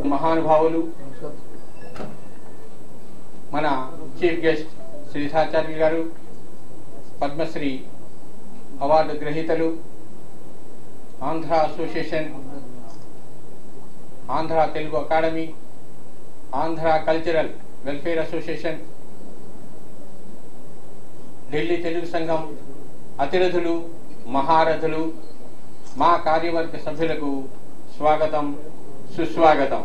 మహానుభావులు మన chief guest Sridhacharya గారు పద్మశ్రీ అవార్డు గ్రహీతలు Andhra association Andhra Telugu academy Andhra cultural welfare association Delhi Telugu సంఘం అతిరథులు మహారథులు మా కార్యవర్గ సభ్యులకు స్వాగతం సుస్వాగతం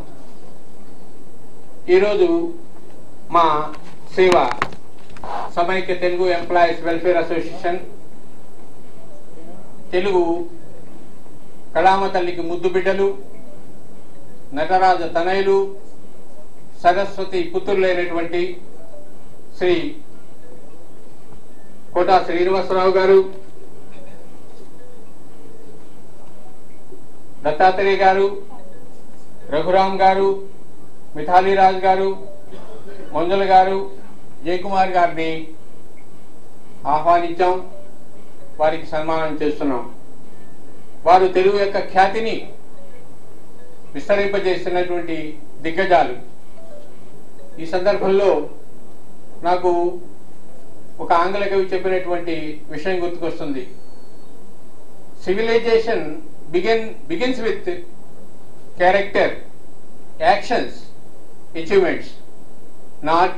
ఈరోజు మా సేవ సమైక్య Telugu employees welfare association Telugu కళామ తల్లికి ముద్దు బిడ్డలు నటరాజ తనయులు సరస్వతి పుత్రులైనటువంటి శ్రీ కోటా శ్రీనివాసరావు గారు దత్తాత్రేయ గారు రఘురామ్ గారు మిథాలీరాజ్ గారు మంజుల గారు జయకుమార్ గారిని ఆహ్వానించాం వారికి సన్మానం చేస్తున్నాం వారు తెలుగు యొక్క ఖ్యాతిని విస్తరింపజేస్తున్నటువంటి దిగ్గజాలు ఈ సందర్భంలో నాకు ఒక ఆంగ్ల కవి చెప్పినటువంటి విషయం గుర్తుకొస్తుంది civilization begin begins with character actions achievements not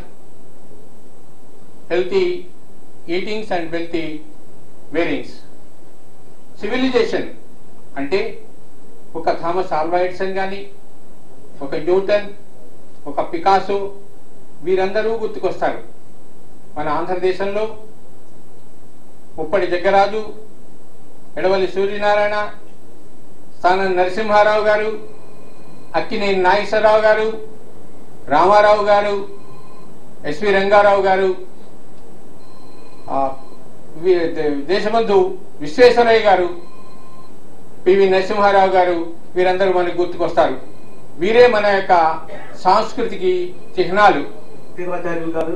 healthy eatings and wealthy wearings civilization అంటే ఒక థామస్ ఆల్వా ఎడిసన్ కానీ ఒక న్యూటన్ ఒక పికాసో వీరందరూ గుర్తుకొస్తారు మన ఆంధ్రదేశంలో ముప్పటి జగ్గరాజు ఎడవల్లి సూర్యనారాయణ స్థానం నరసింహారావు గారు అక్కినేని నాగేశ్వరరావు గారు రామారావు గారు ఎస్వి రంగారావు గారు ఆ, వి- దే- దేశబంధు విశ్వేశ్వరయ్య గారు పివి నరసింహారావు గారు వీరందరూ మనకు గుర్తుకొస్తారు వీరే మన యొక్క సంస్కృతికి చిహ్నాలు Srivacharyulu garu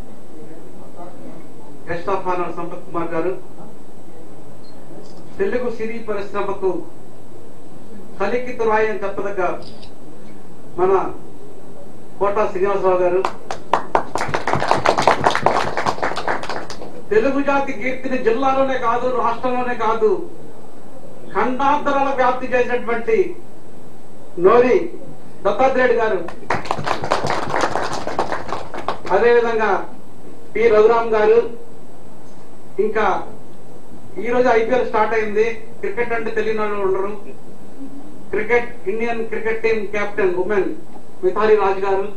guest of honour Sampath Kumar garu Telugu సినీ పరిశ్రమకు కలికి తురాయం చెప్పదగ్గ మన కోట శ్రీనివాసరావు గారు తెలుగు జాతి కీర్తిని జిల్లాలోనే కాదు రాష్ట్రంలోనే కాదు ఖండాంతరాల వ్యాప్తి చేసినటువంటి నోరి దత్తాత్రేయుడు గారు అదేవిధంగా పి రఘురామ్ గారు ఇంకా ఈ రోజు ఐపీఎల్ స్టార్ట్ అయింది క్రికెట్ అంటే తెలియని వాళ్ళు ఉండరు cricket Indian cricket team captain women Mithali Raj garu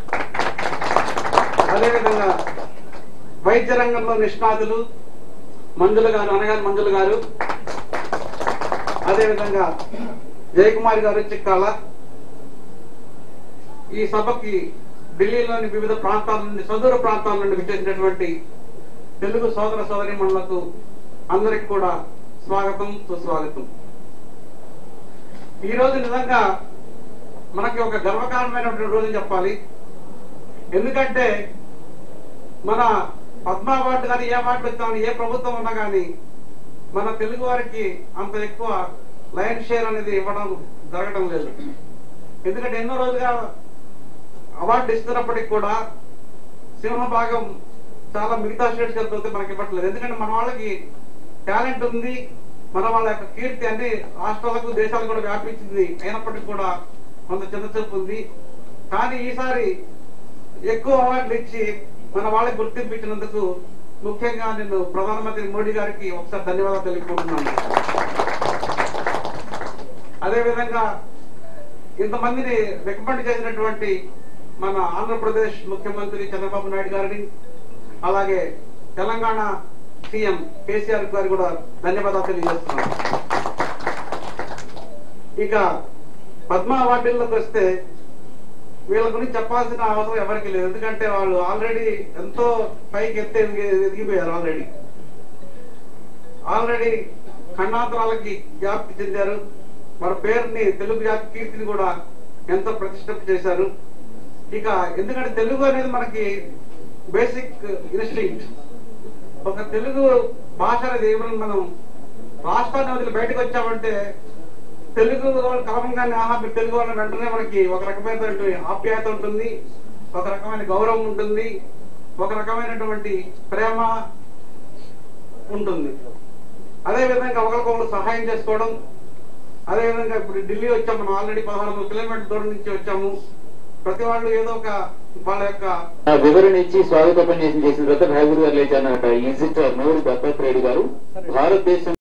అదేవిధంగా వైద్య రంగంలో నిష్ణాతులు మంజుల గారు అనగాని మంజుల గారు అదేవిధంగా జయకుమార్ గారు చిక్కాల ఈ సభకి ఢిల్లీలోని వివిధ ప్రాంతాల నుండి సుదూర ప్రాంతాల నుండి విచ్చేసినటువంటి తెలుగు సోదర సోదరిమణులకు అందరికి కూడా స్వాగతం సుస్వాగతం ఈ రోజు నిజంగా మనకి ఒక గర్వకారణమైనటువంటి రోజు చెప్పాలి ఎందుకంటే మన పద్మ అవార్డు కానీ ఏ అవార్డు ఇస్తామని ఏ ప్రభుత్వం ఉన్నా కానీ మన తెలుగు వారికి అంత ఎక్కువ లయన్ షేర్ అనేది ఇవ్వడం జరగడం లేదు ఎందుకంటే ఎన్నో రోజులుగా అవార్డు ఇస్తున్నప్పటికి కూడా సింహభాగం చాలా మిగతా స్టేట్స్ వెళ్తే మనకి ఇవ్వట్లేదు ఎందుకంటే మన వాళ్ళకి టాలెంట్ ఉంది మన వాళ్ళ యొక్క కీర్తి అన్ని రాష్ట్రాలకు దేశాలకు కూడా వ్యాపించింది అయినప్పటికీ కూడా కొంత చిన్న చూపు ఉంది కానీ ఈసారి ఎక్కువ అవార్డులు ఇచ్చి మన వాళ్ళకి గుర్తింపు ఇచ్చినందుకు ముఖ్యంగా నేను ప్రధానమంత్రి మోడీ గారికి ఒకసారి ధన్యవాదాలు తెలుపుకుంటున్నాను అదేవిధంగా ఇంతమందిని రికమెండ్ చేసినటువంటి మన ఆంధ్రప్రదేశ్ ముఖ్యమంత్రి చంద్రబాబు నాయుడు గారిని అలాగే తెలంగాణ సీఎం కేసీఆర్ గారు కూడా ధన్యవాదాలు తెలియజేస్తున్నాను ఇక పద్మ అవార్డుల్లోకి వస్తే వీళ్ళ గురించి చెప్పాల్సిన అవసరం ఎవరికి లేదు ఎందుకంటే వాళ్ళు ఆల్రెడీ ఎంతో పైకి ఎత్తే ఎదిగిపోయారు ఆల్రెడీ ఆల్రెడీ ఖండాంతరాలకి వ్యాప్తి చెందారు మన పేరుని తెలుగు జాతి కీర్తిని కూడా ఎంతో ప్రతిష్ట చేశారు ఇక ఎందుకంటే తెలుగు అనేది మనకి బేసిక్ ఇన్స్టింక్ట్ ఒక తెలుగు భాష అనేది ఏమైనా మనం రాష్ట్రాన్ని వదిలి బయటకు వచ్చామంటే తెలుగు వాళ్ళు కలవంగానే ఆహా మీరు తెలుగు వాళ్ళని వెంటనే మనకి ఒక రకమైనటువంటి ఆప్యాయత ఉంటుంది ఒక రకమైన గౌరవం ఉంటుంది ఒక రకమైనటువంటి ప్రేమ ఉంటుంది అదే విధంగా ఒకరికొకరు సహాయం చేసుకోవడం అదే విధంగా ఇప్పుడు ఢిల్లీ వచ్చాము మనం ఆల్రెడీ పదహారు వందల కిలోమీటర్ల దూరం నుంచి వచ్చాము ప్రతి వాళ్ళు ఏదో ఒక వాళ్ళ యొక్క ఆ వివరణ ఇచ్చి స్వాగతోపన్యాసం చేసిన తర్వాత భాగూరు గారు లేచారన్నమాట ఈజిట్ నూరు దత్తాత్రేయుడు గారు భారతదేశం